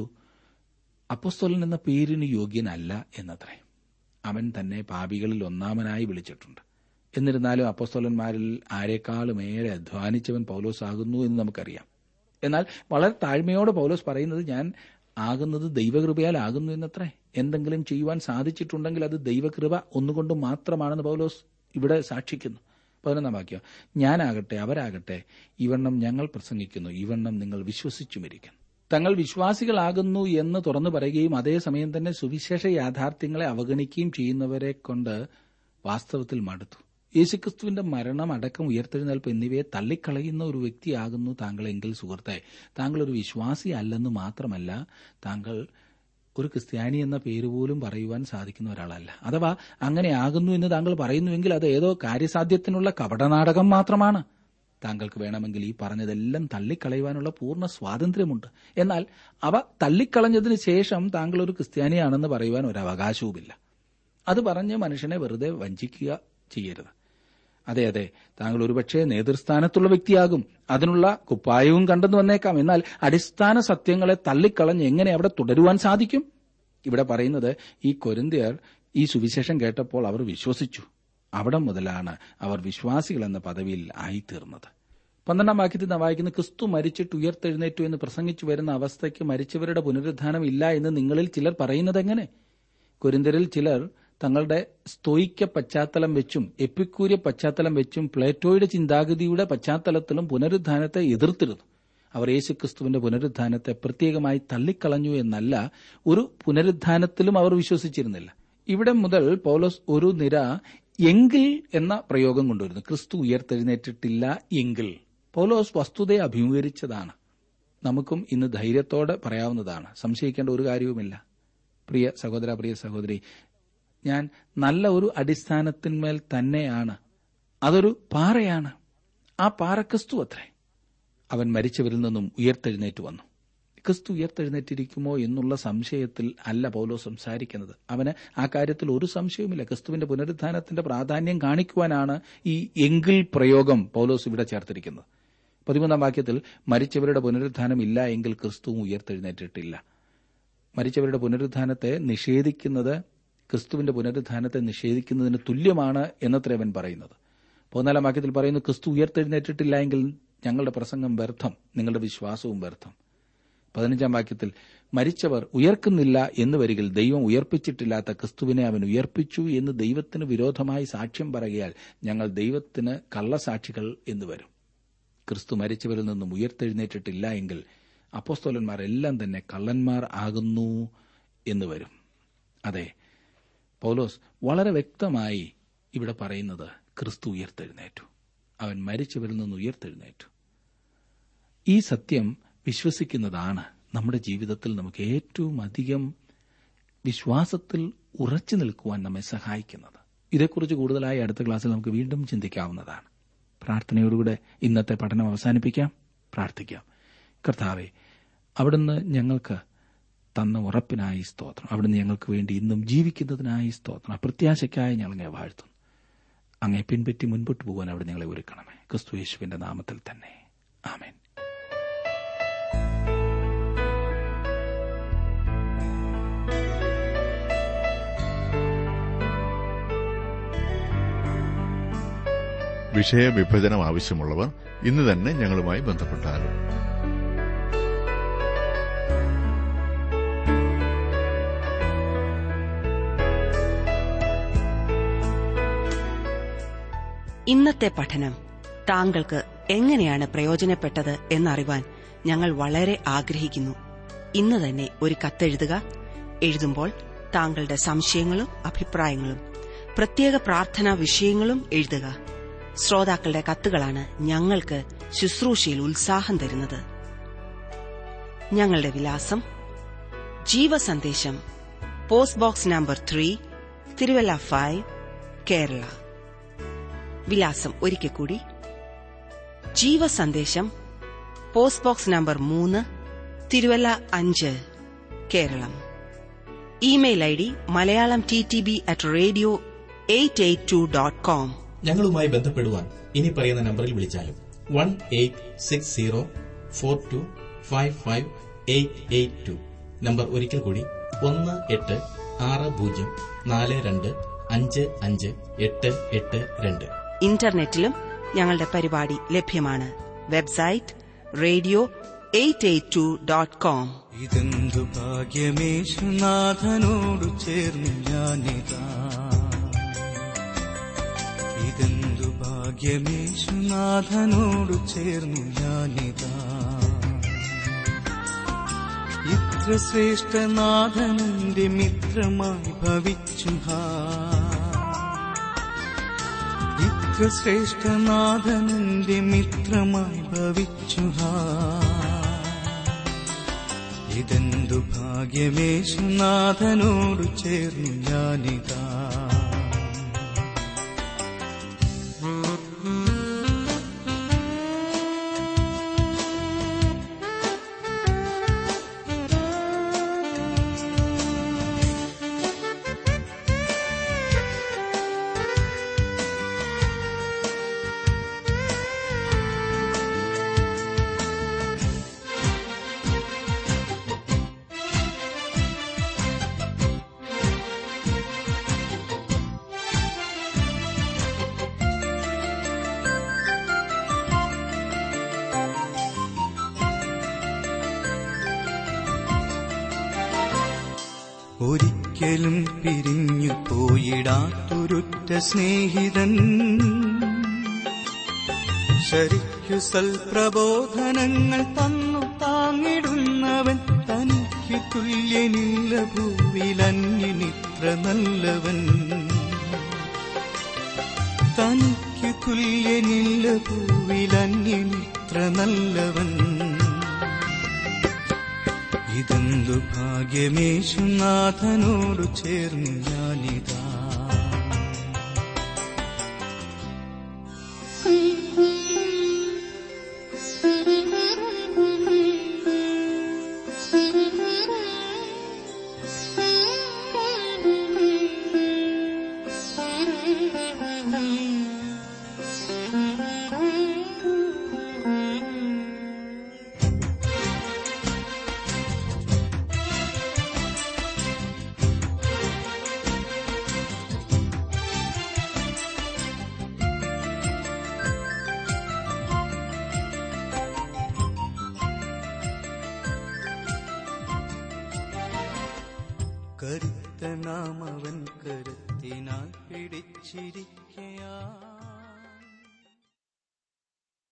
അപ്പസ്തോലൻ എന്ന പേരിന് യോഗ്യനല്ല എന്നത്രേ അവൻ തന്നെ പാപികളിൽ ഒന്നാമനായി വിളിച്ചിട്ടുണ്ട് എന്നിരുന്നാലും അപ്പസ്തോലന്മാരിൽ ആരെക്കാളും ഏറെ അധ്വാനിച്ചവൻ പൗലോസ് ആകുന്നു എന്ന് നമുക്കറിയാം എന്നാൽ വളരെ താഴ്മയോടെ പൗലോസ് പറയുന്നത് ഞാൻ ആകുന്നത് ദൈവകൃപയാൽ ആകുന്നു എന്നത്രേ എന്തെങ്കിലും ചെയ്യുവാൻ സാധിച്ചിട്ടുണ്ടെങ്കിൽ അത് ദൈവകൃപ ഒന്നുകൊണ്ട് മാത്രമാണെന്ന് പൗലോസ് ഇവിടെ സാക്ഷിക്കുന്നു പതിനൊന്നാം വാക്യം ഞാനാകട്ടെ അവരാകട്ടെ ഇവണ്ണം ഞങ്ങൾ പ്രസംഗിക്കുന്നു ഇവണ്ണം നിങ്ങൾ വിശ്വസിച്ചുമിരിക്കുന്നു തങ്ങൾ വിശ്വാസികളാകുന്നു എന്ന് തുറന്നു പറയുകയും അതേസമയം തന്നെ സുവിശേഷ യാഥാർത്ഥ്യങ്ങളെ അവഗണിക്കുകയും ചെയ്യുന്നവരെ കൊണ്ട് വാസ്തവത്തിൽ മടുത്തു യേശുക്രിസ്തുവിന്റെ മരണം അടക്കം ഉയർത്തെഴുന്നേൽപ്പ് എന്നിവയെ തള്ളിക്കളയുന്ന ഒരു വ്യക്തിയാകുന്നു താങ്കളെങ്കിൽ സുഹൃത്തെ താങ്കൾ ഒരു വിശ്വാസി അല്ലെന്ന് മാത്രമല്ല താങ്കൾ ഒരു ക്രിസ്ത്യാനി എന്ന പേര് പോലും പറയുവാൻ സാധിക്കുന്ന ഒരാളല്ല അഥവാ അങ്ങനെ ആകുന്നു എന്ന് താങ്കൾ പറയുന്നുവെങ്കിൽ അത് ഏതോ കാര്യസാധ്യത്തിനുള്ള കപടനാടകം മാത്രമാണ് താങ്കൾക്ക് വേണമെങ്കിൽ ഈ പറഞ്ഞതെല്ലാം തള്ളിക്കളയുവാനുള്ള പൂർണ്ണ സ്വാതന്ത്ര്യമുണ്ട് എന്നാൽ അവ തള്ളിക്കളഞ്ഞതിന് ശേഷം താങ്കൾ ഒരു ക്രിസ്ത്യാനിയാണെന്ന് പറയുവാൻ ഒരു അവകാശവുമില്ല അത് പറഞ്ഞ് മനുഷ്യനെ വെറുതെ വഞ്ചിക്കുക ചെയ്യരുത് അതെ അതെ താങ്കൾ ഒരുപക്ഷെ നേതൃസ്ഥാനത്തുള്ള വ്യക്തിയാകും അതിനുള്ള കുപ്പായവും കണ്ടെന്ന് വന്നേക്കാം എന്നാൽ അടിസ്ഥാന സത്യങ്ങളെ തള്ളിക്കളഞ്ഞ് എങ്ങനെ അവിടെ തുടരുവാൻ സാധിക്കും ഇവിടെ പറയുന്നത് ഈ കൊരിന്തിയർ ഈ സുവിശേഷം കേട്ടപ്പോൾ അവർ വിശ്വസിച്ചു അവിടെ മുതലാണ് അവർ വിശ്വാസികൾ എന്ന പദവിയിൽ ആയിത്തീർന്നത് പന്ത്രണ്ടാം വാക്യത്തിൽ നാം വായിക്കുന്ന ക്രിസ്തു മരിച്ചിട്ട് ഉയർത്തെഴുന്നേറ്റു എന്ന് പ്രസംഗിച്ചു വരുന്ന അവസ്ഥയ്ക്ക് മരിച്ചവരുടെ പുനരുദ്ധാനം ഇല്ല എന്ന് നിങ്ങളിൽ ചിലർ പറയുന്നത് എങ്ങനെ കുരിന്തരിൽ ചിലർ തങ്ങളുടെ സ്തോയിക്ക പശ്ചാത്തലം വെച്ചും എപ്പിക്കൂര്യ പശ്ചാത്തലം വെച്ചും പ്ലേറ്റോയുടെ ചിന്താഗതിയുടെ പശ്ചാത്തലത്തിലും പുനരുദ്ധാനത്തെ എതിർത്തിരുന്നു അവർ യേശുക്രിസ്തുവിന്റെ പുനരുദ്ധാനത്തെ പ്രത്യേകമായി തള്ളിക്കളഞ്ഞു എന്നല്ല ഒരു പുനരുദ്ധാനത്തിലും അവർ വിശ്വസിച്ചിരുന്നില്ല ഇവിടെ മുതൽ പൗലോസ് ഒരു നിര എങ്കിൽ എന്ന പ്രയോഗം കൊണ്ടുവരുന്നു ക്രിസ്തു ഉയർത്തെഴുന്നേറ്റിട്ടില്ല എങ്കിൽ പൗലോസ് വസ്തുതയെ അഭിമുഖീകരിച്ചതാണ് നമുക്കും ഇന്ന് ധൈര്യത്തോടെ പറയാവുന്നതാണ് സംശയിക്കേണ്ട ഒരു കാര്യവുമില്ല പ്രിയ സഹോദര പ്രിയ സഹോദരി ഞാൻ നല്ല ഒരു അടിസ്ഥാനത്തിന്മേൽ തന്നെയാണ് അതൊരു പാറയാണ് ആ പാറ ക്രിസ്തു അത്രേ അവൻ മരിച്ചവരിൽ നിന്നും ഉയർത്തെഴുന്നേറ്റ് വന്നു ക്രിസ്തു ഉയർത്തെഴുന്നേറ്റിരിക്കുമോ എന്നുള്ള സംശയത്തിൽ അല്ല പൗലോ സംസാരിക്കുന്നത് അവന് ആ കാര്യത്തിൽ ഒരു സംശയവുമില്ല ക്രിസ്തുവിന്റെ പുനരുദ്ധാനത്തിന്റെ പ്രാധാന്യം കാണിക്കുവാനാണ് ഈ എങ്കിൽ പ്രയോഗം പൗലോസ് ഇവിടെ ചേർത്തിരിക്കുന്നത് പതിമൂന്നാം വാക്യത്തിൽ മരിച്ചവരുടെ പുനരുദ്ധാനം ഇല്ല എങ്കിൽ ക്രിസ്തുവും ഉയർത്തെഴുന്നേറ്റിട്ടില്ല മരിച്ചവരുടെ പുനരുദ്ധാനത്തെ നിഷേധിക്കുന്നത് ക്രിസ്തുവിന്റെ പുനരുദ്ധാനത്തെ നിഷേധിക്കുന്നതിന് തുല്യമാണ് എന്നത്ര അവൻ പറയുന്നത് പതിനാലാം വാക്യത്തിൽ പറയുന്നു ക്രിസ്തു ഉയർത്തെഴുന്നേറ്റിട്ടില്ല എങ്കിൽ ഞങ്ങളുടെ പ്രസംഗം വ്യർത്ഥം നിങ്ങളുടെ വിശ്വാസവും വ്യർത്ഥം പതിനഞ്ചാം വാക്യത്തിൽ മരിച്ചവർ ഉയർക്കുന്നില്ല എന്ന് വരികിൽ ദൈവം ഉയർപ്പിച്ചിട്ടില്ലാത്ത ക്രിസ്തുവിനെ അവൻ ഉയർപ്പിച്ചു എന്ന് ദൈവത്തിന് വിരോധമായി സാക്ഷ്യം പറയുകയാൽ ഞങ്ങൾ ദൈവത്തിന് കള്ളസാക്ഷികൾ എന്ന് വരും ക്രിസ്തു മരിച്ചവരിൽ നിന്നും ഉയർത്തെഴുന്നേറ്റിട്ടില്ല എങ്കിൽ അപ്പോസ്തോലന്മാർ എല്ലാം തന്നെ കള്ളന്മാർ ആകുന്നു എന്ന് വരും അതെ പൗലോസ് വളരെ വ്യക്തമായി ഇവിടെ പറയുന്നത് ക്രിസ്തു ഉയർത്തെഴുന്നേറ്റു അവൻ മരിച്ചവരിൽ നിന്ന് ഉയർത്തെഴുന്നേറ്റു ഈ സത്യം വിശ്വസിക്കുന്നതാണ് നമ്മുടെ ജീവിതത്തിൽ നമുക്ക് ഏറ്റവും അധികം വിശ്വാസത്തിൽ ഉറച്ചു നിൽക്കുവാൻ നമ്മെ സഹായിക്കുന്നത് ഇതേക്കുറിച്ച് കൂടുതലായി അടുത്ത ക്ലാസ്സിൽ നമുക്ക് വീണ്ടും ചിന്തിക്കാവുന്നതാണ് പ്രാർത്ഥനയോടുകൂടെ ഇന്നത്തെ പഠനം അവസാനിപ്പിക്കാം പ്രാർത്ഥിക്കാം കർത്താവെ അവിടുന്ന് ഞങ്ങൾക്ക് തന്ന ഉറപ്പിനായി സ്തോത്രം അവിടുന്ന് ഞങ്ങൾക്ക് വേണ്ടി ഇന്നും ജീവിക്കുന്നതിനായി സ്തോത്രം പ്രത്യാശയ്ക്കായി ഞങ്ങളെ വാഴ്ത്തുന്നു അങ്ങേ പിൻപറ്റി മുൻപോട്ട് പോകാൻ അവിടെ ഞങ്ങളെ ഒരുക്കണമേ ക്രിസ്തു യേശുവിന്റെ നാമത്തിൽ തന്നെ ആമേൻ വിഷയവിഭജനം ആവശ്യമുള്ളവർ ഇന്ന് തന്നെ ഞങ്ങളുമായി ബന്ധപ്പെട്ടാലും ഇന്നത്തെ പഠനം താങ്കൾക്ക് എങ്ങനെയാണ് പ്രയോജനപ്പെട്ടത് എന്നറിവാൻ ഞങ്ങൾ വളരെ ആഗ്രഹിക്കുന്നു ഇന്ന് തന്നെ ഒരു കത്തെഴുതുക എഴുതുമ്പോൾ താങ്കളുടെ സംശയങ്ങളും അഭിപ്രായങ്ങളും പ്രത്യേക പ്രാർത്ഥനാ വിഷയങ്ങളും എഴുതുക ശ്രോതാക്കളുടെ കത്തുകളാണ് ഞങ്ങൾക്ക് ശുശ്രൂഷയിൽ ഉത്സാഹം തരുന്നത് ഞങ്ങളുടെ വിലാസം ജീവസന്ദേശം post box number three Thiruvalla five Kerala വിലാസം ഒരിക്കൽ കൂടി ജീവസന്ദേശം പോസ്റ്റ് ബോക്സ് നമ്പർ മൂന്ന് തിരുവല്ല അഞ്ച് Keralam email I D Malayalam T T B at radio eight eight two dot com ഞങ്ങളുമായി ബന്ധപ്പെടുവാൻ ഇനി പറയുന്ന നമ്പറിൽ വിളിച്ചാലും one eight six zero four two five five eight eight two number ഒരിക്കൽ കൂടി ഒന്ന് എട്ട് ആറ് പൂജ്യം നാല് രണ്ട് അഞ്ച് അഞ്ച് എട്ട് എട്ട് രണ്ട് ഇന്റർനെറ്റിലും ഞങ്ങളുടെ പരിപാടി ലഭ്യമാണ് website radio eight eight two dot com ഇതെന്തു ഭാഗ്യമേശുനാഥനോടു ചേർന്നു ഞാനിതാ ഇതെന്തു ഭാഗ്യമേശുനാഥനോടു ചേർന്നു ഞാനിതാ ഇത്ര ശ്രേഷ്ഠനാഥനന്റെ മിത്രമായി ഭവിച്ചു ഹാ ഇത്ര ശ്രേഷ്ഠനാഥനന്റെ മിത്രമായി ഭവിച്ചു ഹാ ഇതെന്തു ഭാഗ്യമേശുനാഥനോടു ചേർന്നു ഞാനിതാ ഒരിക്കലും പിരിഞ്ഞു പോയിടാത്തൊരുറ്റ സ്നേഹിതൻ ശരിക്കു സൽപ്രബോധനങ്ങൾ തന്നു താങ്ങിടുന്നവൻ തനിക്ക് തുല്യനില്ല ഭൂവിലന്യനിത്ര നല്ലവൻ തനിക്ക് തുല്യനില്ല ഭൂവിലന്യനിത്ര നല്ലവൻ ഇതെന്തു ഭാഗ്യമേശുനാഥനോടു ചേർന്നു ഞാനിതാ കരുത്തനാമവൻ കരുത്തിനാൽ പിടിച്ചിരിക്കയാ